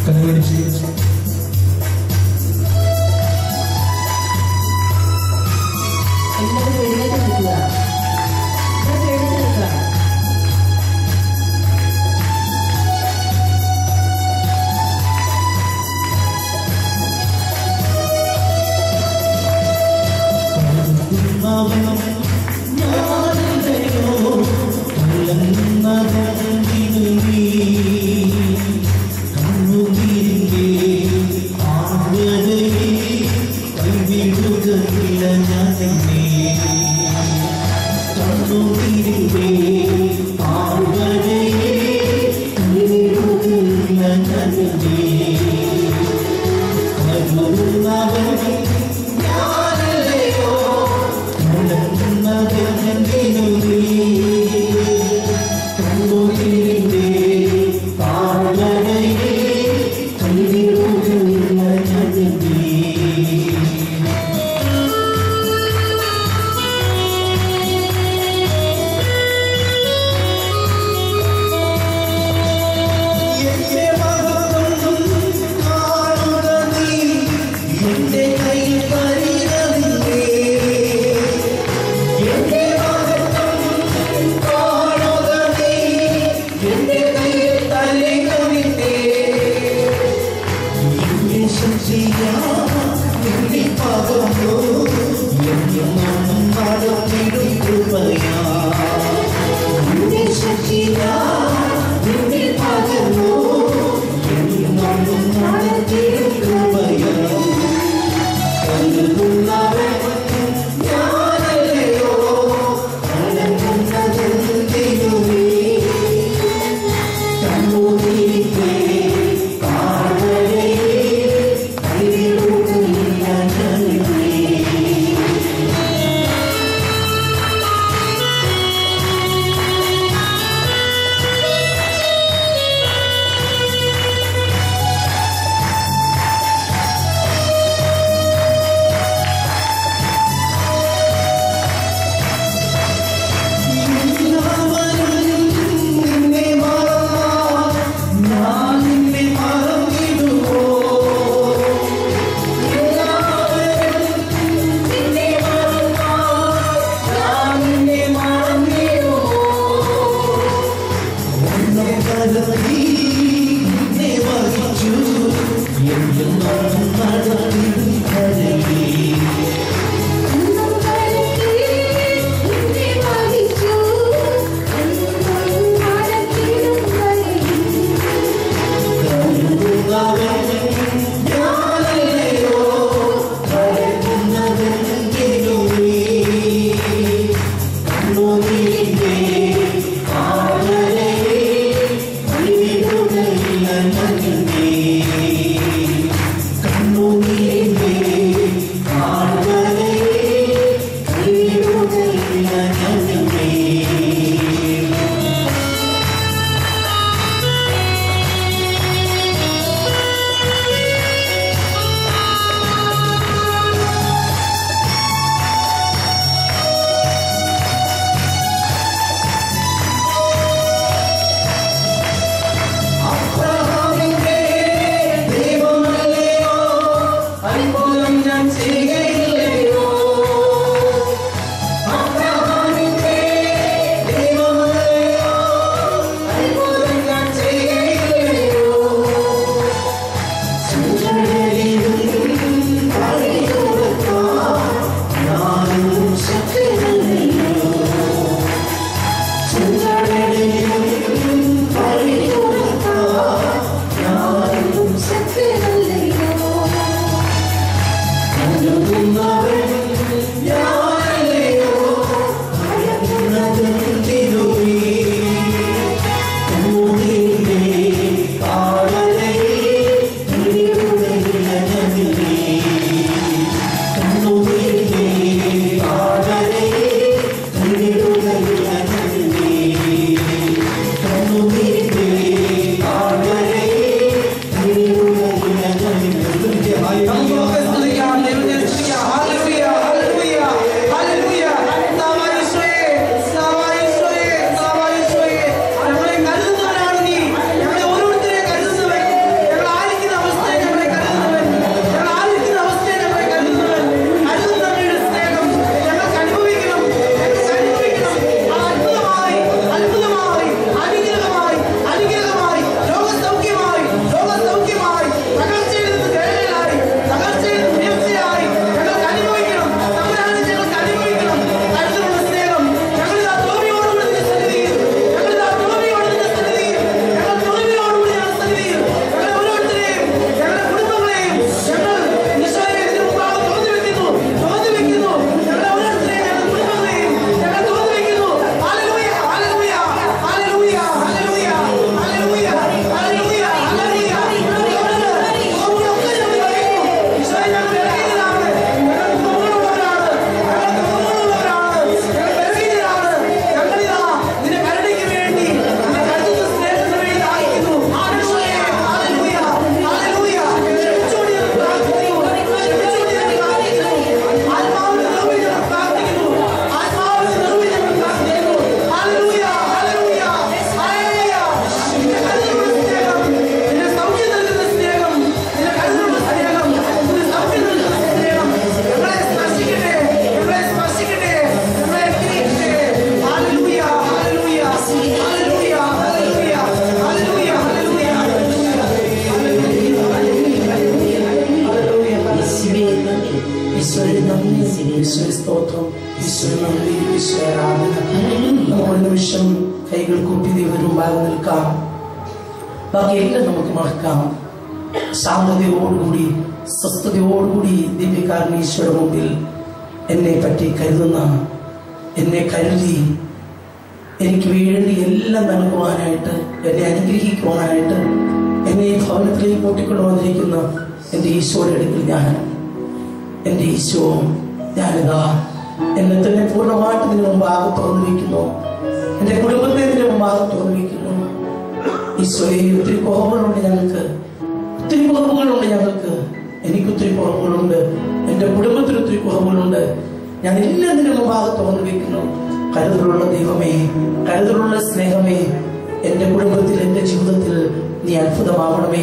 കണ്ണുപിടിച്ച് എല്ലാവരും എഴുന്നേറ്റ് നിൽക്കുക എല്ലാവരും എഴുന്നേറ്റ് നിൽക്കുക അബ്രഹാമിന്റെ ഈശോ നന്ദി ഈശോ ആരാധന നമുക്ക് ഒരു നിമിഷം കൈകൾ കൂപ്പി ദൈവരുമ്പാകെ നിൽക്കാം ബാക്കിയെല്ലാം നമുക്ക് മറക്കാം ശാന്തതയോടുകൂടി സ്വസ്ഥതയോടുകൂടി ദിവ്യകാരൻ ഈശോയുടെ മുമ്പിൽ എന്നെ പറ്റി കരുതുന്ന എന്നെ കരുതി എനിക്ക് വേണ്ടി എല്ലാം നൽകുവാനായിട്ട് എന്നെ അനുഗ്രഹിക്കുവാനായിട്ട് എന്നെ ഈ ഭവനത്തിലേക്ക് കൂട്ടിക്കൊണ്ടു വന്നിരിക്കുന്ന എൻ്റെ ഈശോയുടെ അടുക്കൽ ഞാൻ എൻ്റെ ഈശോ ഞാനിതാ എന്നെ തന്നെ പൂർണ്ണമായിട്ട് ഇതിന് മുമ്പാകെ തുറന്നു വയ്ക്കുന്നു എൻ്റെ കുടുംബത്തെ ഇതിന് മുമ്പാകെ തുറന്നു വയ്ക്കുന്നു ഈശോയെ ഒത്തിരി കുറവുകളുണ്ട് ഞങ്ങൾക്ക് ഒത്തിരി കുറവുകളുണ്ട് ഞങ്ങൾക്ക് എനിക്ക് ഒത്തിരി കുറവുകളുണ്ട് എൻ്റെ കുടുംബത്തിന് ഒത്തിരി കുറവുകളുണ്ട് ഞാൻ എല്ലാം ഇതിന് മുമ്പാകെ തുറന്നു വയ്ക്കുന്നു കരുതലുള്ള ദൈവമേ കരുതലുള്ള സ്നേഹമേ എൻ്റെ കുടുംബത്തിൽ എൻ്റെ ജീവിതത്തിൽ നീ അത്ഭുതമാവണമേ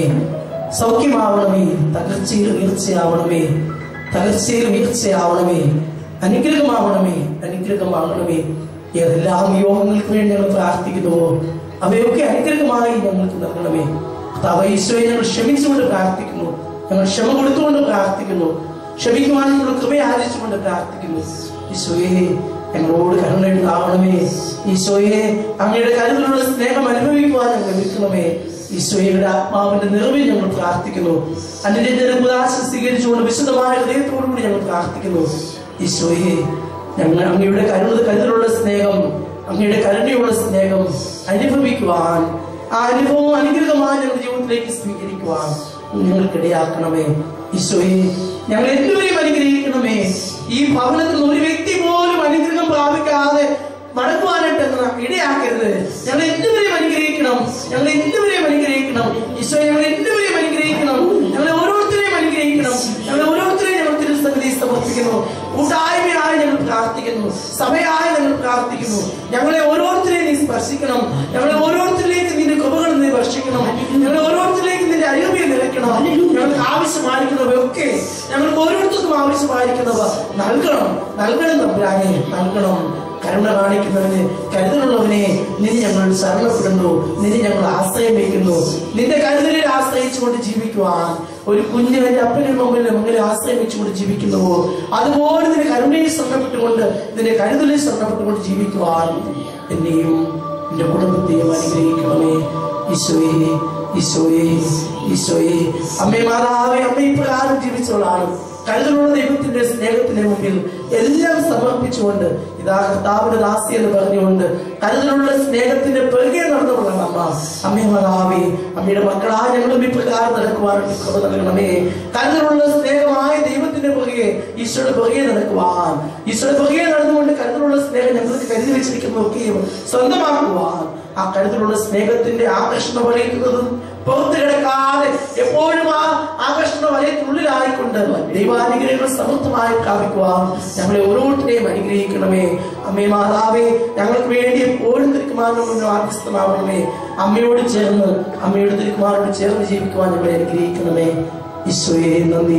സൗഖ്യമാവണമേ തകർച്ചയിൽ ഉയർച്ചയാവണമേ തകർച്ചയിൽ ഉയർച്ചയാവണമേ അനുഗ്രഹമാവണമേ അനുഗ്രഹമാവണമേ ഏതെല്ലാം യോഗങ്ങൾക്ക് വേണ്ടി ഞങ്ങൾ പ്രാർത്ഥിക്കുന്നുവോ അവയൊക്കെ അനുഗ്രഹമായി ഞങ്ങൾക്ക് നൽകണമേ കർത്താവ് ഈശോയെ ഞങ്ങൾ ക്ഷമിച്ചുകൊണ്ട് പ്രാർത്ഥിക്കുന്നു ഞങ്ങൾ ക്ഷമ കൊടുത്തുകൊണ്ട് പ്രാർത്ഥിക്കുന്നു ക്ഷമിക്കുവാനുള്ള കൃപ ആചരിച്ചുകൊണ്ട് പ്രാർത്ഥിക്കുന്നു ഈശോയെ ഞങ്ങളോട് കരുണയുണ്ടാവണമേ ഈശോയെ അങ്ങയുടെ കരുതലുള്ള സ്നേഹം അനുഭവിക്കുവാൻ ഞങ്ങൾ വിളിക്കണമേ ഈശോയുടെ ആത്മാവിന്റെ നിറവിൽ ഞങ്ങൾ പ്രാർത്ഥിക്കുന്നു അനുരഞ്ജന കുദാശ സ്വീകരിച്ചുകൊണ്ട് വിശുദ്ധമായ ഹൃദയത്തോടുകൂടി ഞങ്ങൾ പ്രാർത്ഥിക്കുന്നു ഈശോയെ ഞങ്ങൾ അങ്ങയുടെ കരുണ കരുതലുള്ള സ്നേഹം അങ്ങയുടെ കരുണയുള്ള സ്നേഹം അനുഭവിക്കുവാൻ ആ അനുഭവം അനുഗ്രഹമായി ഞങ്ങളുടെ ജീവിതത്തിലേക്ക് സ്വീകരിക്കുവാൻ ഞങ്ങൾക്കിടയാക്കണമേ ഈശോയെ ഞങ്ങൾ എല്ലാവരെയും അനുഗ്രഹിക്കണമേ ഈ ഭവനത്തിൽ നിന്ന് ഒരു വ്യക്തി പോലും അനുഗ്രഹം പ്രാപിക്കാതെ മടക്കുവാനായിട്ട് എന്ന് ഇടയാക്കരുത് ഞങ്ങൾ എല്ലാവരെയും അനുഗ്രഹിക്കണം ഞങ്ങൾ എല്ലാവരെയും അനുഗ്രഹിക്കണം ഈശോ ഞങ്ങൾ എല്ലാവരെയും അനുഗ്രഹിക്കണം ഞങ്ങളെ ഓരോരുത്തരെയും അനുഗ്രഹിക്കണം ഞങ്ങളെ ഓരോരുത്തരെയും ഞങ്ങൾ തിരുസന്നിധി സമർപ്പിക്കുന്നു കൂട്ടായ്മയായി ഞങ്ങൾ പ്രാർത്ഥിക്കുന്നു സഭയായി ഞങ്ങൾ പ്രാർത്ഥിക്കുന്നു ഞങ്ങളെ ഓരോരുത്തരെയും നീ സ്പർശിക്കണം ഞങ്ങളെ ഓരോരുത്തരിലേക്ക് നിന്റെ കൃപകൾ നീ വർഷിക്കണം ഞങ്ങളെ ഓരോരുത്തരിലേക്ക് നിന്റെ അരുമയെ നിലയ്ക്കണം ഞങ്ങൾക്ക് ആവശ്യമായിരിക്കുന്നവയൊക്കെ ഞങ്ങൾക്ക് ഓരോരുത്തർക്കും ആവശ്യമായിരിക്കുന്നവ നൽകണം നൽകണം തമ്പുരാനെ നൽകണം കരുണ കാണിക്കുന്നവന് കരുതലുള്ളവനെ നിന്നെ ഞങ്ങൾ ശരണപ്പെടുന്നു നിന്നെ ഞങ്ങൾ ആശ്രയം വയ്ക്കുന്നു നിന്റെ കരുതലിൽ ആശ്രയിച്ചുകൊണ്ട് ജീവിക്കുവാൻ ഒരു കുഞ്ഞ് എന്റെ അപ്പനും മുമ്പിൽ അങ്ങനെ ആശ്രയം വെച്ചുകൊണ്ട് ജീവിക്കുന്നുവോ അതുപോലെ നിന്റെ കരുണയിൽ ശ്രമപ്പെട്ടുകൊണ്ട് നിന്റെ കരുതലിൽ ശ്രമപ്പെട്ടുകൊണ്ട് ജീവിക്കുവാൻ എന്നെയും എന്റെ കുടുംബത്തെയും അനുഗ്രഹിക്കണമേ ഈശോയെ ഈശോയെ ഈശോയെ അമ്മേ മാതാവേ അമ്മ ഇപ്രകാരം ജീവിച്ചവളാണ് കരുതലുള്ള ദൈവത്തിന്റെ സ്നേഹത്തിന് മുമ്പിൽ എല്ലാം സമർപ്പിച്ചുകൊണ്ട് ഇതാ കർത്താവിന്റെ ദാസി എന്ന് പറഞ്ഞുകൊണ്ട് കരുതലുള്ള സ്നേഹത്തിന്റെ പിറകെ നടന്നവളാണ് അമ്മ അമ്മേ മാതാവേ അമ്മയുടെ മക്കളാ ഞങ്ങളും ഇപ്രകാരം നടക്കുവാനായിട്ട് കൃപ നൽകണമേ കരുതലുള്ള സ്നേഹമായ ദൈവത്തിന്റെ പിറകെ ഈശോയുടെ പിറകെ നടക്കുവാൻ ഈശോയുടെ പിറകെ നടന്നുകൊണ്ട് കരുതലുള്ള സ്നേഹം ഞങ്ങൾക്ക് കരുതി വെച്ചിരിക്കുന്നതൊക്കെയും സ്വന്തമാക്കുവാൻ ആ കരുതലുള്ള സ്നേഹത്തിന്റെ ആകർഷണ വലയുന്നതും പുറത്തു കിടക്കാതെ എപ്പോഴും ആ ആകർഷണ വലയത്തിനുള്ളിലായിക്കൊണ്ട് ദൈവാനുഗ്രഹങ്ങൾ സമൃദ്ധമായി പ്രാപിക്കുവാൻ ഞങ്ങളെ ഓരോരുത്തരെയും അനുഗ്രഹിക്കണമേ അമ്മേ മാതാവേ ഞങ്ങൾക്ക് വേണ്ടി എപ്പോഴും തിരുക്കുമാരനും ആഗ്രസ്തമാവണമേ അമ്മയോട് ചേർന്ന് അമ്മയുടെ തിരുക്കുമാരോട് ചേർന്ന് ജീവിക്കുവാൻ ഞങ്ങളെ അനുഗ്രഹിക്കണമേ ഈശോയെ നന്ദി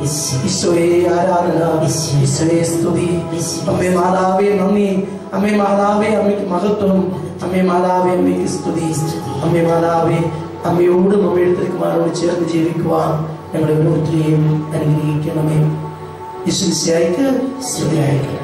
ഈശോയെ ആരാധന ഈശോയെ സ്തുതി അമ്മേ മാതാവേ നന്ദി അമ്മേ മാതാവേ അമ്മയ്ക്ക് മഹത്വം അമ്മേ മാതാവേ അമ്മയ്ക്ക് സ്തുതി അമ്മേ മാതാവേ അമ്മയോടും അമ്മയുടെ തിരുക്കുമാരോട് ചേർന്ന് ജീവിക്കുവാൻ ഞങ്ങളെ ഓരോരുത്തരെയും അനുഗ്രഹിക്കണമേ യേശുശിഹായ്ക്ക് സ്തുതിയായിരിക്കട്ടെ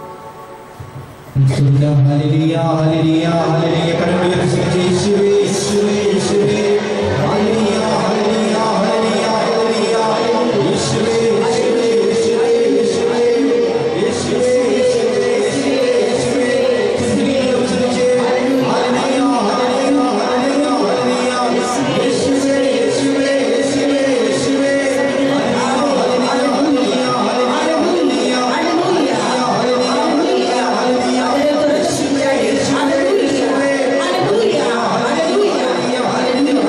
ഹല്ലേലൂയ ഹല്ലേലൂയ ഹല്ലേലൂയ കരമുയർത്തി യേശുവേ യേശുവേ യേശുവേ ഹല്ലേലൂയ ഹല്ലേലൂയ ഹല്ലേലൂയ ഹല്ലേലൂയ യേശുവേ യേശുവേ യേശുവേ യേശുവേ യേശുവേ യേശുവേ യേശുവേ തുതിയെ ഉച്ചരിച്ച് ഹല്ലേലൂയ ഹല്ലേലൂയ ഹല്ലേലൂയ ഹല്ലേലൂയ യേശുവേ യേശുവേ യേശുവേ യേശുവേ ഹല്ലേലൂയ ഹല്ലേലൂയ ഹല്ലേലൂയ ഹല്ലേലൂയ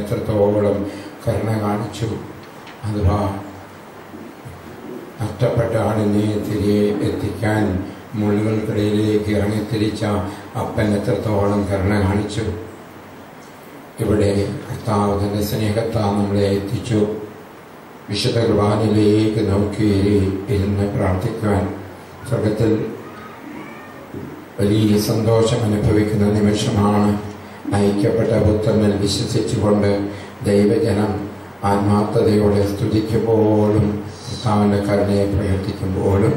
എത്രത്തോളം കരുണ കാണിച്ചു അഥവാ നഷ്ടപ്പെട്ട ആളിനെ തിരികെ എത്തിക്കാൻ മുള്ളുകൾക്കിടയിലേക്ക് ഇറങ്ങിത്തിരിച്ച അപ്പൻ എത്രത്തോളം കരുണ കാണിച്ചു ഇവിടെ കർത്താവ് തന്റെ സ്നേഹത്താ നമ്മളെ എത്തിച്ചു വിശുദ്ധ കുർബാനയിലേക്ക് നോക്കി ഇരുന്ന് പ്രാർത്ഥിക്കുവാൻ സ്വർഗത്തിൽ വലിയ സന്തോഷം അനുഭവിക്കുന്ന നിമിഷമാണ് ഐക്യപ്പെട്ട പുത്രനിൽ വിശ്വസിച്ചുകൊണ്ട് ദൈവജനം ആത്മാർത്ഥതയോടെ സ്തുതിക്കുമ്പോഴും കർത്താവിൻ്റെ കരുണയെ പ്രവർത്തിക്കുമ്പോഴും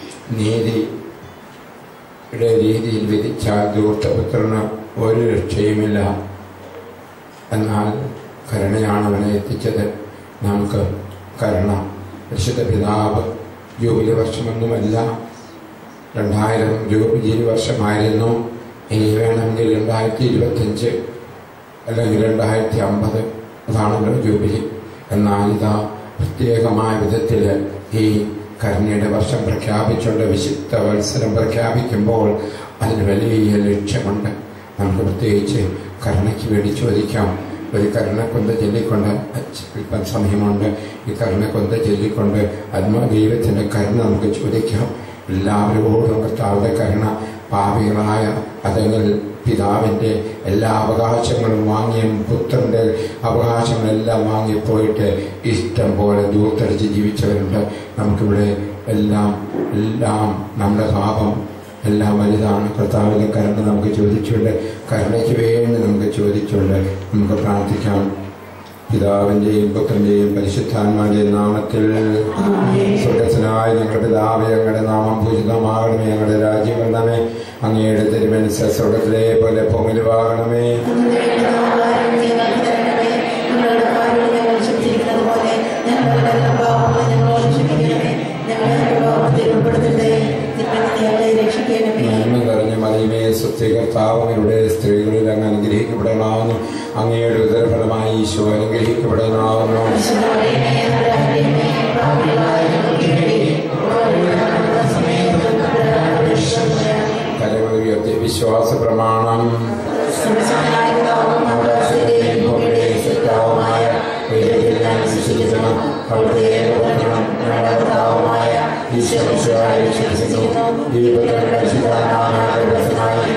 നീതിയുടെ രീതിയിൽ വിധിച്ചാൽ ദൂർത്തപുത്രന് ഒരു രക്ഷയുമില്ല എന്നാൽ കരുണയാണ് അവനെ എത്തിച്ചത് നമുക്ക് കരുണ വിശുദ്ധ പിതാവ് ജൂബിലി വർഷമൊന്നുമല്ല രണ്ടായിരം ജൂബിലി വർഷമായിരുന്നു ഇനി വേണമെങ്കിൽ രണ്ടായിരത്തി ഇരുപത്തഞ്ച് അല്ലെങ്കിൽ രണ്ടായിരത്തി അമ്പത് അതാണല്ലോ ജൂബിലി എന്നാൽ ഇതാ പ്രത്യേകമായ വിധത്തിൽ ഈ കരുണയുടെ വർഷം പ്രഖ്യാപിച്ചുകൊണ്ട് വിശുദ്ധ വത്സരം പ്രഖ്യാപിക്കുമ്പോൾ അതിന് വലിയ ലക്ഷ്യമുണ്ട് നമുക്ക് പ്രത്യേകിച്ച് കരുണയ്ക്ക് വേണ്ടി ചോദിക്കാം ഒരു കരുണക്കൊന്ത ചൊല്ലിക്കൊണ്ട് ഇപ്പം സമയമുണ്ട് ഈ കരുണക്കൊന്ത ചൊല്ലിക്കൊണ്ട് ആത്മാ ദൈവത്തിൻ്റെ കരുണ നമുക്ക് ചോദിക്കാം എല്ലാവരോടും കർത്താവിൻ്റെ കരുണ പാപികളായ അല്ലെങ്കിൽ പിതാവിൻ്റെ എല്ലാ അവകാശങ്ങളും വാങ്ങിയ പുത്രൻ്റെ അവകാശങ്ങളെല്ലാം വാങ്ങിപ്പോയിട്ട് ഇഷ്ടം പോലെ ദൂർത്തടിച്ച് ജീവിച്ചവരുണ്ട് നമുക്കിവിടെ എല്ലാം എല്ലാം നമ്മുടെ പാപം എല്ലാം വലുതാണ് കർത്താവിൻ്റെ കരുണ നമുക്ക് ചോദിച്ചുകൊണ്ട് കരുണയ്ക്ക് വേണ്ടി നമുക്ക് ചോദിച്ചുകൊണ്ട് നമുക്ക് പ്രാർത്ഥിക്കാം പിതാവിൻ്റെയും പുത്രൻ്റെയും പരിശുദ്ധാത്മാവിൻ്റെയും നാമത്തിൽ സ്വർഗസ്വനായ ഞങ്ങളുടെ പിതാവ് ഞങ്ങളുടെ നാമം പൂജിതമാകണമേ ഞങ്ങളുടെ രാജ്യം വരണമേ അങ്ങയുടെ തിരുമനസ് സ്വർഗത്തിലെ പോലെ പൊങ്ങിലുവാകണമേ നന്മ നിറഞ്ഞ മറിയമേ സ്വസ്തികർത്താവങ്ങളുടെ സ്ത്രീകളിൽ അങ്ങ് അനുഗ്രഹിക്കപ്പെടണമെന്ന് അങ്ങയുടെ ഉദരഫലമായി ഈശോ അനുഗ്രഹിക്കപ്പെടണമെന്നു തലമുറ ഉയർത്തിയ വിശ്വാസ പ്രമാണം സത്യവുമായ ദൈവത്തിൽ ഞാൻ വിശ്വസിക്കുന്നു അവിടുത്തെ ഏകപുത്രനും ഞങ്ങളുടെ കർത്താവുമായ ഈശ്വരശിവായ വിശ്വസിക്കുന്നു ഈ പുത്രൻ പരിശുദ്ധാത്മാവായ ദർശനമായി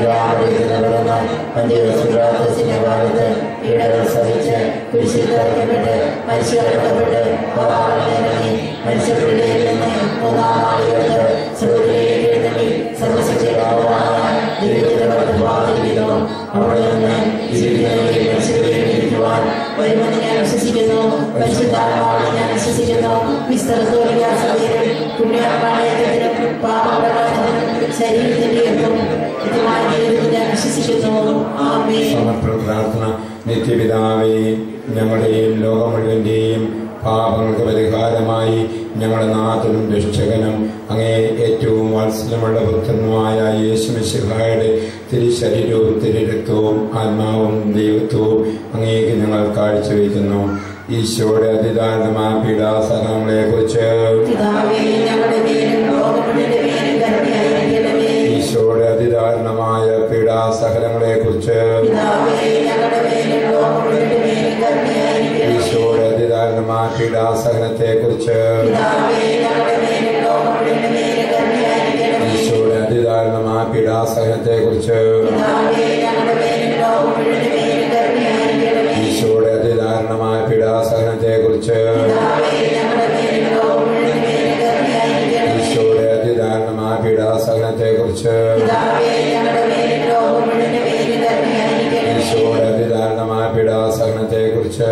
എല്ലാവരും പഞ്ചവസുരാത്തിന്റെ കാലത്ത് പീഡകൾ സഹിച്ച് കുരിശിൽ തറക്കപ്പെട്ട് മരിച്ചുകളക്കപ്പെട്ട് പാതാളത്തിലിറങ്ങി മരിച്ചവരുടെ നിന്ന് മൂന്നാം നാളുകൾക്ക് സ്വർഗ്ഗത്തിലേക്ക് എഴുന്നള്ളി സർവശക്തിയാവുമായ ദൈവത്തിന്റെ വലതുഭാഗത്തിരിക്കുന്നു അവിടെ നിന്ന് ജീവിതങ്ങളിൽ മരിച്ചവരെ ഇരിക്കുവാൻ വരുമെന്ന് ഞാൻ വിശ്വസിക്കുന്നു പരിശുദ്ധാത്മാവിനെ ഞാൻ വിശ്വസിക്കുന്നു വിസ്തൃതോലിക സഭയിലും പുണ്യാത്മാലയത്തിലും പാപപ്രകാശത്തിനും ശരീരത്തിന്റെ ഉയർത്തും ഇതുമായ ദൈവത്തിൽ ഞാൻ വിശ്വസിക്കുന്നു ആമേ സമർപ്പണ പ്രാർത്ഥന നിത്യപിതാവേ ഞങ്ങളുടെയും ലോകം മുഴുവൻ്റെയും പാപങ്ങൾക്ക് പരിഹാരമായി ഞങ്ങളുടെ നാഥനും രക്ഷകനും അങ്ങേ ഏറ്റവും വാത്സല്യമുള്ള പുത്രനുമായ യേശുമിശിഹായുടെ തിരുശരീരവും തിരുരക്തവും ആത്മാവും ദൈവത്വവും അങ്ങേക്ക് ഞങ്ങൾ കാഴ്ചവെക്കുന്നു ഈശോയുടെ അതിദാരുണമായ പീഡാസനങ്ങളെ കുറിച്ച് പിതാവേ ഞങ്ങളുടെ പേരും ലോകങ്ങളുടെ പേരും കരുണയായിരിക്കണമേ ഈശോയുടെ അതിദാരുണമായ പീഡാസഹനങ്ങളെ കുറിച്ച് പിതാവേ ഞങ്ങളുടെ പേരും ലോകങ്ങളുടെ പേരും കരുണയായിരിക്കണമേ ഈശോയുടെ അതിദാരുണമായ പീഡാസഹനത്തെ കുറിച്ച് പിതാവേ ഞങ്ങളുടെ പേരും ലോകങ്ങളുടെ പേരും കരുണയായിരിക്കണമേ ഈശോയുടെ അതിദാരുണമായ പീഡാസഹനത്തെ കുറിച്ച് പിതാവേ ഞങ്ങളുടെ പേരും ലോകങ്ങളുടെ പേരും കരുണയായിരിക്കണമേ ഈശോയുടെ അതിദാരുണമായ പീഡാസഹനത്തെ കുറിച്ച് പിതാവേ ഞങ്ങളുടെ പേരും ലോകങ്ങളുടെ പേരും കരുണയായിരിക്കണമേ ഈശോയുടെ അതിദാരുണമായ പീഡാസഹനത്തെ കുറിച്ച് പിതാവേ ഞങ്ങളുടെ പേരും ലോകങ്ങളുടെ പേരും കരുണയായിരിക്കണമേ ഈശോയുടെ അതിദാരുണമായ പീഡാസഹനത്തെ കുറിച്ച്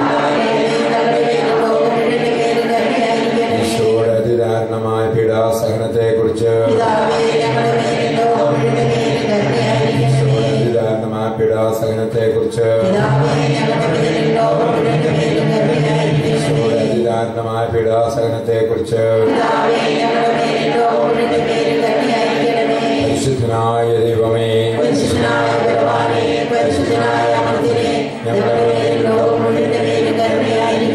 ഞങ്ങളുടെ പേരും ലോകങ്ങളുടെ പേരും കരുണയായിരിക്കണമേ ഈശോയുടെ അതിദാരുണമായ പീഡാസഹനത്തെ കുറിച്ച് പിതാവേ ഞങ്ങളുടെ പേരും ലോകങ്ങളുടെ പേരും കരുണയായിരിക്കണമേ ഈശോയുടെ അതിദാരുണമായ പീഡാസഹനത്തെ കുറിച്ച് പിതാവേ ഞങ്ങളുടെ പേരും ലോകങ്ങളുടെ പേരും കരുണയായിരിക്കണമേ ഈശോയുടെ അതിദാരുണമായ പീഡാസഹനത്തെ കുറിച്ച് പിതാവേ ഞങ്ങളുടെ പേരും ലോകങ്ങളുടെ പേരും കരുണയായിരിക്കണമേ പരിശുദ്ധനായ ദൈവമേ പരിശുദ്ധനായ ഭഗവാനേ പരിശുദ്ധനായ അമർത്തിനെ ഞങ്ങളുടെ പേരും ലോകങ്ങളുടെ പേരും കരുണയായിരിക്കണമേ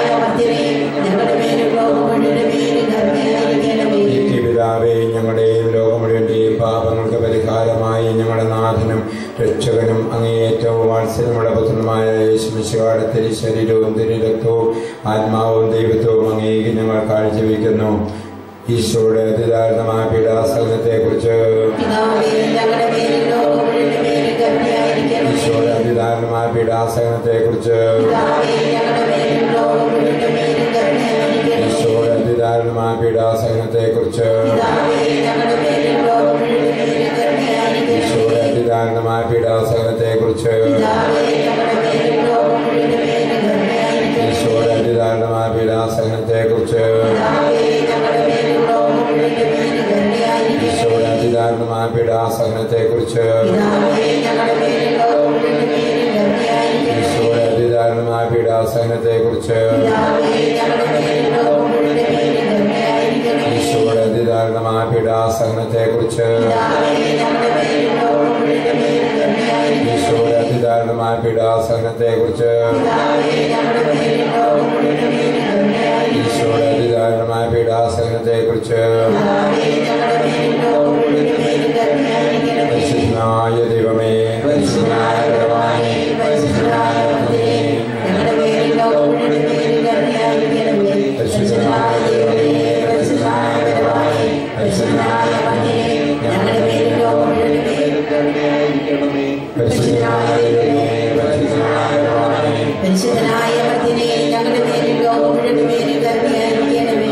മർദ്ദനെ ഞങ്ങളുടെ മേലും ലോകം മുഴുവന്റെ മേലും കരുണയായിരിക്കണമേ നിത്യപിതാവേ ഞങ്ങളുടെയും ലോകം മുഴുവന്റെയും പാപങ്ങൾക്ക് പരിഹാരമായി ഞങ്ങളുടെ നാഥനും രക്ഷകനും അങ്ങേയറ്റവും വാത്സല്യമുള്ള പുത്രനുമായ യേശുമിശുവാടെ തിരുശരീരവും തിരുരക്തവും ആത്മാവും ദൈവത്വവും അങ്ങേക്ക് ഞങ്ങൾ കാഴ്ചവെക്കുന്നു ഈശോയുടെ അതിദാരുണമായ പീഡാസഹനത്തെ കുറിച്ച് പിതാവേ ഞങ്ങളുടെ മേലും ലോകം മുഴുവന്റെ മേലും കരുണയായിരിക്കണമേ ഈശോയുടെ അതിദാരുണമായ പീഡാസഹനത്തെ കുറിച്ച് പിതാവേ ഞങ്ങളുടെ മേലും ലോകം മുഴുവന്റെ മേലും കരുണയായിരിക്കണമേ ഈശോയുടെ അതിദാരുണമായ പീഡാസഹനത്തെ കുറിച്ച് പിതാവേ ഞങ്ങളുടെ മേലും ലോകം മുഴുവന്റെ മേലും കരുണയായിരിക്കണമേ ഈശോയുടെ അതിദാരുണമായ പീഡാസഹനത്തെ കുറിച്ച് പിതാവേ ഞങ്ങളുടെ മേലും ലോകം മുഴുവന്റെ മേലും കരുണയായിരിക്കണമേ ഈശോയുടെ അതിദാരുണമായ പീഡാസഹനത്തെ കുറിച്ച് പിതാവേ ഞങ്ങളുടെ മേലും ലോകം മുഴുവന്റെ മേലും കരുണയായിരിക്കണമേ ഈശോയുടെ അതിദാരുണമായ പീഡാസഹനത്തെ കുറിച്ച് പിതാവേ ഞങ്ങളുടെ മേലും ലോകം മുഴുവന്റെ മേലും കരുണയായിരിക്കണമേ ഈശോയുടെ അതിദാരുണമായ പീഡാസഹനത്തെ കുറിച്ച് പിതാവേ ഞങ്ങളുടെ മേലും ലോകം മുഴുവന്റെ മേലും കരുണയായിരിക്കണമേ ഈശോയുടെ അതിദാരുണമായ പീഡാസഹനത്തെ കുറിച്ച് പിതാവേ ഞങ്ങളുടെ മേലും ലോകം മുഴുവന്റെ മേലും കരുണയായിരിക്കണമേ ഈശോയുടെ അതിദാരുണമായ പീഡാസഹനത്തെ കുറിച്ച് പിതാവേ ഞങ്ങളുടെ മേലും ലോകം മുഴുവന്റെ മേലും കരുണയായിരിക്കണമേ ഈശോയുടെ അതിദാരുണമായ പീഡാസഹനത്തെ കുറിച്ച് പിതാവേ ഞങ്ങളുടെ മേലും ലോകം മുഴുവന്റെ മേലും കരുണയായിരിക്കണമേ പരിശുദ്ധനായ ദൈവമേ പരിശുദ്ധനായ ഭഗവാനേ, പരിശുദ്ധനായ ഭക്തനേ, ഞങ്ങളുടെ മേലും ലോകം മുഴുവന്റെ മേലും കരുണയായിരിക്കണമേ. പരിശുദ്ധനായ ദൈവമേ, പരിശുദ്ധനായ ഭഗവാനേ, പരിശുദ്ധനായ ഭക്തനേ, ഞങ്ങളുടെ മേലും ലോകം മുഴുവന്റെ മേലും കരുണയായിരിക്കണമേ. പരിശുദ്ധനായ ദൈവമേ പരിശുദ്ധനായ ഭഗവാനേ പരിശുദ്ധനായ ഭക്തനേ, ഞങ്ങളുടെ മേലും ലോകം മുഴുവന്റെ മേലും കരുണയായിരിക്കണമേ.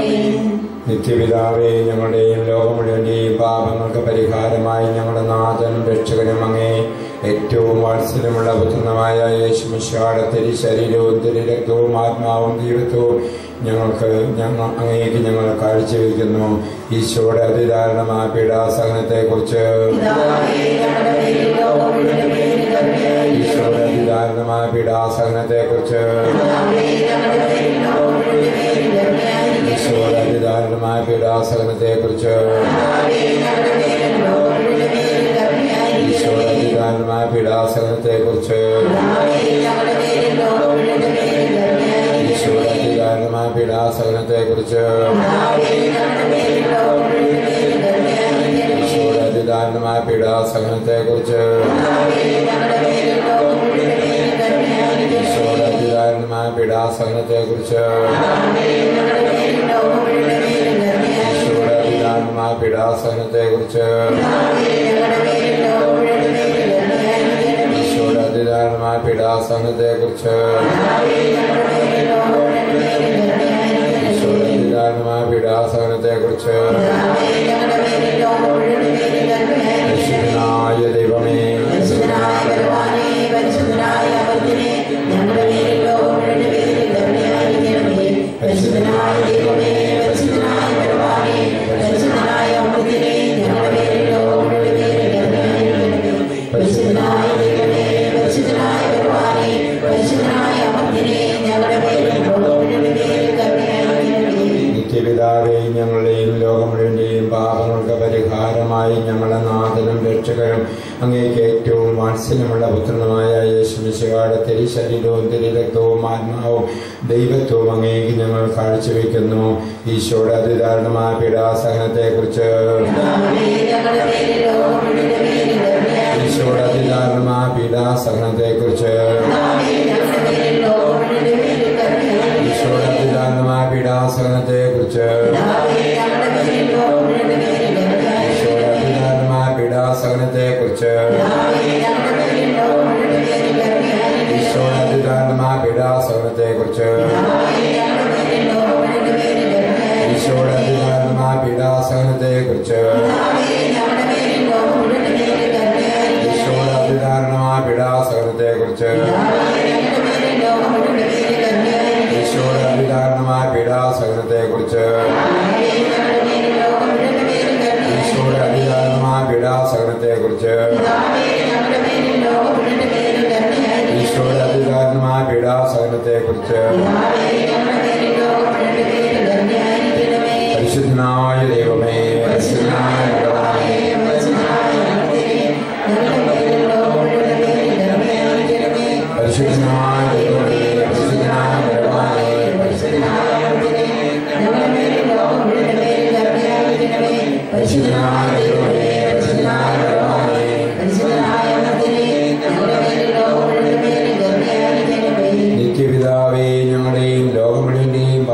നിത്യപിതാവേ ഞങ്ങളുടെയും ലോകം മുഴുവന്റെയും പാപങ്ങൾക്ക് പരിഹാരമായി ഞങ്ങളുടെ നാഥനും രക്ഷകനും അങ്ങേ ഏറ്റവും വാത്സല്യമുള്ള പുത്രനുമായ യേശുമിശാടെ തിരി ശരീരവും തിരി രക്തവും ആത്മാവും ദൈവത്വവും ഞങ്ങൾക്ക് ഞങ്ങൾ അങ്ങേക്ക് ഞങ്ങൾ കാഴ്ചവെക്കുന്നു ഈശോയുടെ അതിദാരുണമായ പീഡാസഹനത്തെ കുറിച്ച് പിതാവേ, ഞങ്ങളുടെ മേലും ലോകം മുഴുവന്റെ മേലും കരുണയായിരിക്കണമേ. ഈശോയുടെ അതിദാരുണമായ പീഡാസഹനത്തെ കുറിച്ച് പിതാവേ, ഞങ്ങളുടെ മേലും ലോകം മുഴുവന്റെ മേലും കരുണയായിരിക്കണമേ. ഈശോയുടെ അതിദാരുണമായ പീഡാസഹനത്തെ കുറിച്ച് പിതാവേ, ഞങ്ങളുടെ മേലും ലോകം മുഴുവന്റെ മേലും കരുണയായിരിക്കണമേ. ഈശോയുടെ അതിദാരുണമായ പീഡാസഹനത്തെ കുറിച്ച് പിതാവേ, ഞങ്ങളുടെ മേലും ലോകം മുഴുവന്റെ മേലും കരുണയായിരിക്കണമേ. ഈശോയുടെ അതിദാരുണമായ പീഡാസഹനത്തെ കുറിച്ച് പിതാവേ, ഞങ്ങളുടെ മേലും ലോകം മുഴുവന്റെ മേലും കരുണയായിരിക്കണമേ. ഈശോയുടെ അതിദാരുണമായ പീഡാസഹനത്തെ കുറിച്ച് പിതാവേ, ഞങ്ങളുടെ മേലും ലോകം മുഴുവന്റെ മേലും കരുണയായിരിക്കണമേ. ഈശോയുടെ അതിദാരുണമായ പീഡാസഹനത്തെ കുറിച്ച് പിതാവേ, ഞങ്ങളുടെ മേലും ലോകം മുഴുവന്റെ മേലും കരുണയായിരിക്കണമേ. ഈശോയുടെ അതിദാരുണമായ പീഡാസഹനത്തെ കുറിച്ച് പിതാവേ, ഞങ്ങളുടെ മേലും ലോകം മുഴുവന്റെ മേലും കരുണയായിരിക്കണമേ. ഈശോയുടെ അതിദാരുണമായ പീഡാസഹനത്തെ കുറിച്ച് പിതാവേ, ഞങ്ങളുടെ മേലും ലോകം മുഴുവന്റെ മേലും കരുണയായിരിക്കണമേ. ഈശോയുടെ അതിദാരുണമായ പീഡാസഹനത്തെ കുറിച്ച് പിതാവേ, ഞങ്ങളുടെ മേലും ലോകം മുഴുവന്റെ മേലും കരുണയായിരിക്കണമേ. പരിശുദ്ധനായ ദൈവമേ പരിശുദ്ധനായ ഭഗവാനേ, പരിശുദ്ധനായ അമർത്യനേ, ഞങ്ങളുടെ മേലും ലോകം മുഴുവന്റെ മേലും കരുണയായിരിക്കണമേ. പരിശുദ്ധനായ ദൈവമേ, പരിശുദ്ധനായ ഭഗവാനേ, പരിശുദ്ധനായ അമർത്യനേ, ഞങ്ങളുടെ മേലും ലോകം മുഴുവന്റെ മേലും കരുണയായിരിക്കണമേ. പരിശുദ്ധനായ ദൈവമേ, പരിശുദ്ധനായ ഭഗവാനേ, പരിശുദ്ധനായ അമർത്യനേ, ഞങ്ങളുടെ മേലും ലോകം മുഴുവന്റെ മേലും കരുണയായിരിക്കണമേ. നിത്യപിതാവേ ഞങ്ങളുടെയും ലോകം മുഴുവന്റെയും പാപങ്ങൾക്ക് പരിഹാരമായി ഞങ്ങളുടെ നാഥനും രക്ഷകനും അങ്ങേക്ക് ഏറ്റവും വാത്സല്യമുള്ള പുത്രനുമായ യേശുമിശികാട് തിരിശരീരവും തിരിരക്തവും ആത്മാവും ദൈവത്വവും അങ്ങേക്ക് ഞങ്ങൾ കാഴ്ചവെക്കുന്നു ഈശോയുടെ അതിദാരുണമായ പീഡാസഹനത്തെ കുറിച്ച് പിതാവേ, ഞങ്ങളുടെ മേലും ലോകം മുഴുവന്റെ മേലും കരുണയായിരിക്കണമേ. ഈശോയുടെ അതിദാരുണമായ പീഡാസഹനത്തെ കുറിച്ച് പിതാവേ, ഞങ്ങളുടെ മേലും ലോകം മുഴുവന്റെ മേലും കരുണയായിരിക്കണമേ. ഈശോയുടെ അതിദാരുണമായ പീഡാസഹനത്തെ കുറിച്ച് പിതാവേ, ഞങ്ങളുടെ മേലും ലോകം മുഴുവന്റെ മേലും കരുണയായിരിക്കണമേ. ഈശോയുടെ അതിദാരുണമായ പീഡാസഹനത്തെ കുറിച്ച് പിതാവേ, ഞങ്ങളുടെ മേലും ലോകം മുഴുവന്റെ മേലും കരുണയായിരിക്കണമേ. ഈശോയുടെ അതിദാരുണമായ പീഡാസഹനത്തെ കുറിച്ച് പിതാവേ, ഞങ്ങളുടെ മേലും ലോകം മുഴുവന്റെ മേലും കരുണയായിരിക്കണമേ. ഈശോയുടെ അതിദാരുണമായ പീഡാസഹനത്തെ കുറിച്ച് പിതാവേ, ഞങ്ങളുടെ മേലും ലോകം മുഴുവന്റെ മേലും കരുണയായിരിക്കണമേ. ഈശോയുടെ അതിദാരുണമായ പീഡാസഹനത്തെ കുറിച്ച് പിതാവേ, ഞങ്ങളുടെ മേലും ലോകം മുഴുവന്റെ മേലും കരുണയായിരിക്കണമേ. ഈശോയുടെ അതിദാരുണമായ പീഡാസഹനത്തെ കുറിച്ച് പിതാവേ, ഞങ്ങളുടെ മേലും ലോകം മുഴുവന്റെ മേലും കരുണയായിരിക്കണമേ. ഈശോയുടെ അതിദാരുണമായ പീഡാസഹനത്തെ കുറിച്ച് പിതാവേ, ഞങ്ങളുടെ മേലും ലോകം മുഴുവന്റെ മേലും കരുണയായിരിക്കണമേ. ഈശോയുടെ അതിദാരുണമായ പീഡാസഹനത്തെ കുറിച്ച് പിതാവേ, ഞങ്ങളുടെ മേലും ലോകം മുഴുവന്റെ മേലും കരുണയായിരിക്കണമേ. പരിശുദ്ധനായ ദൈവമേ പരിശുദ്ധനായ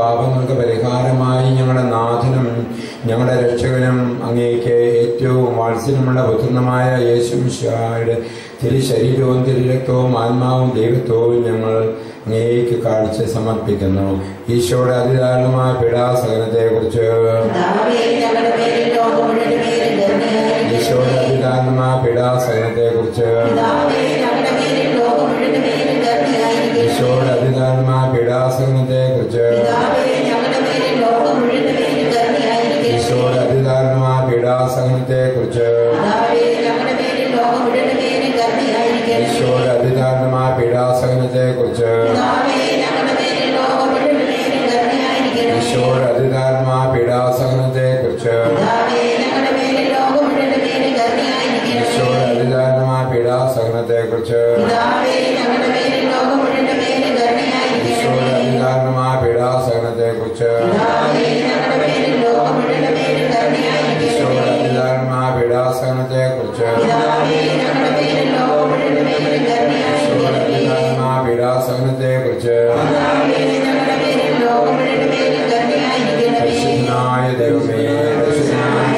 പാപങ്ങൾക്ക് പരിഹാരമായി ഞങ്ങളുടെ നാഥനും ഞങ്ങളുടെ രക്ഷകനും അങ്ങേക്ക് ഏറ്റവും വാത്സല്യമുള്ള പുത്രനുമായ യേശുമിശായുടെ തിരു ശരീരവും തിരുരക്തവും ആത്മാവും ദൈവത്വവും ഞങ്ങൾ അങ്ങേക്ക് കാഴ്ച സമർപ്പിക്കുന്നു ഈശോയുടെ അതിദാരുണമായ പീഡാസഹനത്തെ കുറിച്ച് കർത്താവേ, ഞങ്ങളുടെ പേരിൽ ലോകം മുഴുവന്റെ പേരിൽ കരുണയായിരിക്കണമേ. ഈശോയുടെ അതിദാരുണമായ പീഡാസഹനത്തെ കുറിച്ച് പിതാവേ, ഞങ്ങളുടെ പേരിൽ ലോകം മുഴുവന്റെ പേരിൽ കരുണയായിരിക്കണമേ. ഈശോയുടെ അതിദാരുണമായ പീഡാസഹനത്തെ കുറിച്ച് പിതാവേ, ഞങ്ങളുടെ പേരിൽ ലോകം മുഴുവന്റെ പേരിൽ കരുണയായിരിക്കണമേ. ഈശോയുടെ അതിദാരുണമായ പീഡാസഹനത്തെ കുറിച്ച് പിതാവേ, ഞങ്ങളുടെ പേരിൽ ലോകം മുഴുവന്റെ പേരിൽ കരുണയായിരിക്കണമേ. ഈശോയുടെ അതിദാരുണമായ പീഡാസഹനത്തെ കുറിച്ച് പിതാവേ, ഞങ്ങളുടെ പേരിൽ ലോകം മുഴുവന്റെ പേരിൽ കരുണയായിരിക്കണമേ. ഈശോയുടെ അതിദാരുണമായ പീഡാസഹനത്തെ കുറിച്ച് പിതാവേ, ഞങ്ങളുടെ പേരിൽ ലോകം മുഴുവന്റെ പേരിൽ കരുണയായിരിക്കണമേ. ഈശോയുടെ അതിദാരുണമായ പീഡാസഹനത്തെ കുറിച്ച് പിതാവേ, ഞങ്ങളുടെ പേരിൽ ലോകം മുഴുവന്റെ പേരിൽ കരുണയായിരിക്കണമേ. ഈശോയുടെ അതിദാരുണമായ പീഡാസഹനത്തെ കുറിച്ച് പിതാവേ, ഞങ്ങളുടെ പേരിൽ ലോകം മുഴുവന്റെ പേരിൽ കരുണയായിരിക്കണമേ. ഈശോയുടെ അതിദാരുണമായ പീഡാസഹനത്തെ കുറിച്ച് പിതാവേ, ഞങ്ങളുടെ പേരിൽ ലോകം മുഴുവന്റെ പേരിൽ ഈശോയുടെ കരുണയായിരിക്കണമേ. അതിദാരുണമായ പീഡാസഹനത്തെ കുറിച്ച് പിതാവേ, ഞങ്ങളുടെ പേരിൽ ലോകം മുഴുവന്റെ പേരിൽ കരുണയായിരിക്കണമേ. പരിശുദ്ധനായ ദൈവമേ പരിശുദ്ധനായ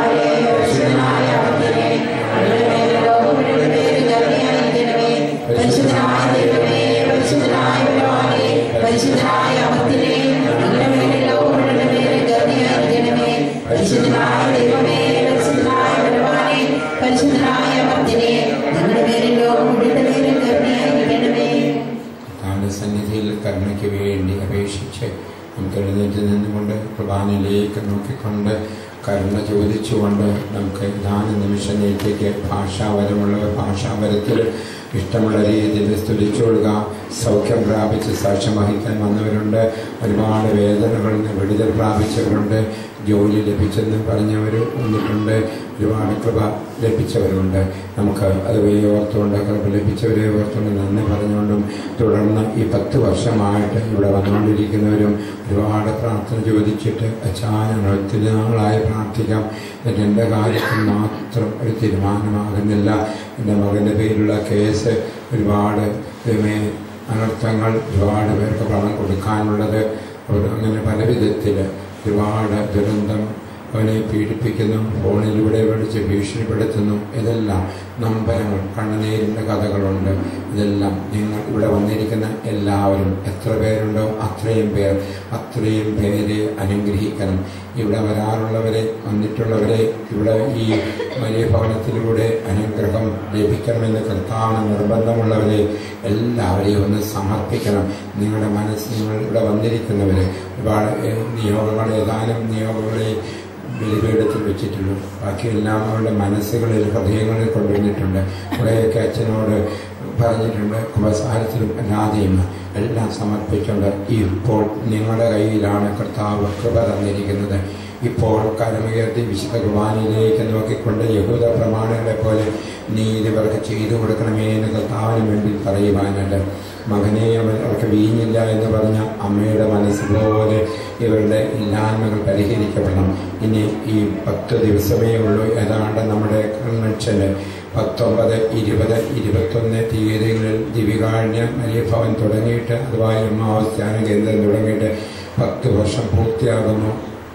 പരിശുദ്ധനായ ഞങ്ങളുടെ പേരിൽ ലോകം മുഴുവന്റെ പേരിൽ കരുണയായിരിക്കണമേ. പരിശുദ്ധനായ ദൈവമേ, പരിശുദ്ധനായ ബലവാനേ, പരിശുദ്ധനായ അമർത്തിനേ, ഞങ്ങളുടെ പേരിൽ ലോകം മുഴുവന്റെ പേരിൽ കരുണയായിരിക്കണമേ. പരിശുദ്ധനായ ദൈവമേ, പരിശുദ്ധനായ ബലവാനേ, പരിശുദ്ധനായ അമർത്തിനേ, ഞങ്ങളുടെ പേരിൽ ലോകം മുഴുവന്റെ പേരിൽ കരുണയായിരിക്കണമേ താങ്കളുടെ സന്നിധിയിൽ കരുണയ്ക്ക് വേണ്ടി അപേക്ഷിച്ച് നമുക്ക് എഴുന്നേറ്റ് നിന്നുകൊണ്ട് കുർബാനയിലേക്ക് നോക്കിക്കൊണ്ട് കരുണ ചോദിച്ചുകൊണ്ട് നമുക്ക് ദാന നിമിഷങ്ങളിലേക്ക് ഭാഷാപരമുള്ളവർ ഭാഷാപരത്തിൽ ഇഷ്ടമുള്ള രീതിയിൽ സ്തുതിച്ചുകൊള്ളുക സൗഖ്യം പ്രാപിച്ച് സാക്ഷ്യം വഹിക്കാൻ വന്നവരുണ്ട് ഒരുപാട് വേദനകളിൽ നിന്ന് വിടുതൽ പ്രാപിച്ചവരുണ്ട് ജോലി ലഭിച്ചെന്ന് പറഞ്ഞവർ വന്നിട്ടുണ്ട് ഒരുപാട് കൃപ ലഭിച്ചവരുണ്ട് നമുക്ക് അത് ഓർത്തുകൊണ്ട് കൃപ ലഭിച്ചവരെ ഓർത്തുകൊണ്ട് നന്ദി പറഞ്ഞുകൊണ്ടും തുടർന്ന് ഈ പത്ത് വർഷമായിട്ട് ഇവിടെ വന്നുകൊണ്ടിരിക്കുന്നവരും ഒരുപാട് പ്രാർത്ഥന ചോദിച്ചിട്ട് അച്ചായങ്ങൾ ഒത്തിരി നാളായി പ്രാർത്ഥിക്കാം എന്നിട്ട് എൻ്റെ കാര്യത്തിൽ മാത്രം ഒരു തീരുമാനമാകുന്നില്ല എൻ്റെ മകൻ്റെ പേരിലുള്ള കേസ് ഒരുപാട് ദൈവമേ, അനർത്ഥങ്ങൾ ഒരുപാട് പേർക്ക് പണം കൊടുക്കാനുള്ളത് ഒരു അങ്ങനെ പല വിധത്തിൽ ഒരുപാട് ദുരന്തം അവനെ പീഡിപ്പിക്കുന്നു ഫോണിലൂടെ വിളിച്ച് ഭീഷണിപ്പെടുത്തുന്നു ഇതെല്ലാം നമ്പരങ്ങൾ കണ്ണുനീരിൻ്റെ കഥകളുണ്ട് ഇതെല്ലാം നിങ്ങൾ ഇവിടെ വന്നിരിക്കുന്ന എല്ലാവരും എത്ര പേരുണ്ടോ അത്രയും പേർ അത്രയും പേരെ അനുഗ്രഹിക്കണം ഇവിടെ വരാറുള്ളവരെ വന്നിട്ടുള്ളവരെ ഇവിടെ ഈ വലിയ ഭവനത്തിലൂടെ അനുഗ്രഹം ലഭിക്കണമെന്ന് കർത്താവിന് നിർബന്ധമുള്ളവരെ എല്ലാവരെയും ഒന്ന് സമർപ്പിക്കണം നിങ്ങളുടെ മനസ്സ് നിങ്ങൾ ഇവിടെ വന്നിരിക്കുന്നവരെ ഒരുപാട് ഏഹ്, നിയോഗങ്ങൾ ഏതാനും നിയോഗങ്ങളെ ബലിപീഠത്തിൽ വെച്ചിട്ടുള്ളൂ ബാക്കിയെല്ലാം അവരുടെ മനസ്സുകളിൽ ഹൃദയങ്ങളിൽ കൊണ്ടുവന്നിട്ടുണ്ട് കുറേയൊക്കെ അച്ഛനോട് പറഞ്ഞിട്ടുണ്ട് കുമ്പസാരത്തിലും അല്ലാതെയും എല്ലാം സമർപ്പിച്ചുകൊണ്ട് ഇപ്പോൾ നിങ്ങളുടെ കയ്യിലാണ് കർത്താവ് കൃപ തന്നിരിക്കുന്നത് ഇപ്പോൾ കരമുയർത്തി വിശുദ്ധ കുർബാനയിലേക്ക് നോക്കിക്കൊണ്ട് യഹൂദ പ്രമാണികളെ പോലെ നീ ഇതിവർക്ക് ചെയ്തു കൊടുക്കണമേ എന്ന് കർത്താവിന് വേണ്ടി പറയുവാനുണ്ട് മകനെ അവൻ അവർക്ക് വീഞ്ഞില്ല എന്ന് പറഞ്ഞ അമ്മയുടെ മനസ്സ് പോലെ ഇവരുടെ ഇല്ലായ്മകൾ പരിഹരിക്കപ്പെടണം ഇനി ഈ പത്ത് ദിവസമേ ഉള്ളൂ ഏതാണ്ട് നമ്മുടെ കൺവെൻഷന് പത്തൊമ്പത് ഇരുപത് ഇരുപത്തൊന്ന് തീയതികളിൽ ദിവികാഴ്യ മരിയഭവൻ തുടങ്ങിയിട്ട് അഥവാ എമ്മാവസ്ഥാന കേന്ദ്രം തുടങ്ങിയിട്ട് പത്ത് വർഷം പൂർത്തിയാകുന്നു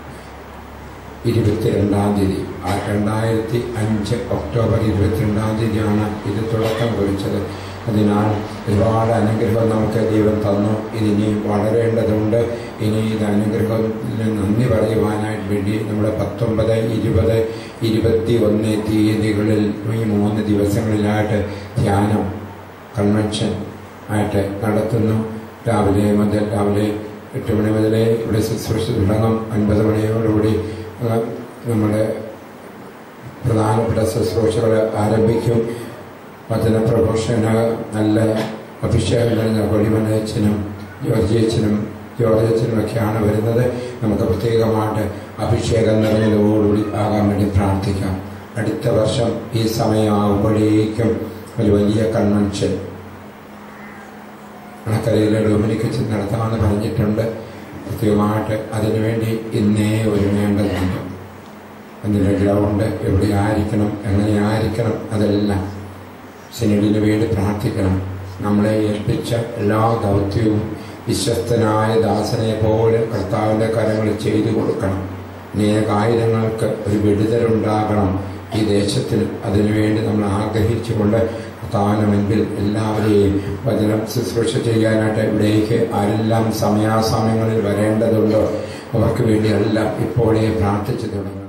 ഇരുപത്തിരണ്ടാം തീയതി ആ രണ്ടായിരത്തി അഞ്ച് ഒക്ടോബർ ഇരുപത്തിരണ്ടാം തീയതിയാണ് ഇത് തുടക്കം കുറിച്ചത് അതിനാൽ ഒരുപാട് അനുഗ്രഹം നമുക്ക് ദൈവം തന്നു ഇതിനി വളരേണ്ടതുണ്ട് ഇനി ഇത് അനുഗ്രഹത്തിന് നന്ദി പറയുവാനായിട്ട് വേണ്ടി നമ്മുടെ പത്തൊമ്പത് ഇരുപത് ഇരുപത്തി ഒന്ന് തീയതികളിൽ ഈ മൂന്ന് ദിവസങ്ങളിലായിട്ട് ധ്യാനം കൺവെൻഷൻ ആയിട്ട് നടത്തുന്നു രാവിലെ മുതൽ രാവിലെ എട്ട് മണി മുതൽ ഇവിടെ ശുശ്രൂഷ തുടങ്ങും ഒൻപത് മണിയോടുകൂടി ആ, നമ്മുടെ പ്രധാനപ്പെട്ട ശുശ്രൂഷകൾ ആരംഭിക്കും വചന പ്രഘോഷണ നല്ല അഭിഷേകം നിറഞ്ഞ കൊടിമനയച്ചനും ജോർജിയച്ചനും ജോർജച്ചനും ഒക്കെയാണ് വരുന്നത് നമുക്ക് പ്രത്യേകമായിട്ട് അഭിഷേകം നിറഞ്ഞതോടുകൂടി ആകാൻ വേണ്ടി പ്രാർത്ഥിക്കാം അടുത്ത വർഷം ഈ സമയമാകുമ്പോഴേക്കും ഒരു വലിയ കൺവെൻഷൻ അണക്കരയിലെ ഡൊമിനിക്കച്ച് നടത്താമെന്ന് പറഞ്ഞിട്ടുണ്ട് കൃത്യമായിട്ട് അതിനുവേണ്ടി ഇന്നേ ഒരുങ്ങേണ്ടതുണ്ട് അതിൻ്റെ ഗ്രൗണ്ട് എവിടെ ആയിരിക്കണം എങ്ങനെ ആയിരിക്കണം അതെല്ലാം സിനഡിന് വേണ്ടി പ്രാർത്ഥിക്കണം നമ്മളെ ഏൽപ്പിച്ച എല്ലാ ദൗത്യവും വിശ്വസ്തനായ ദാസനെ പോലെ കർത്താവിൻ്റെ കരങ്ങൾ ചെയ്തു കൊടുക്കണം അനേകായിരങ്ങൾക്ക് ഒരു വിടുതലുണ്ടാകണം ഈ ദേശത്തിന് അതിനുവേണ്ടി നമ്മൾ ആഗ്രഹിച്ചുകൊണ്ട് കർത്താവിന് മുൻപിൽ എല്ലാവരെയും വചനം ശുശ്രൂഷ ചെയ്യാനായിട്ട് ഇവിടേക്ക് ആരെല്ലാം സമയാസമയങ്ങളിൽ വരേണ്ടതുണ്ടോ അവർക്ക് വേണ്ടിയെല്ലാം ഇപ്പോഴേ പ്രാർത്ഥിച്ചു തുടങ്ങും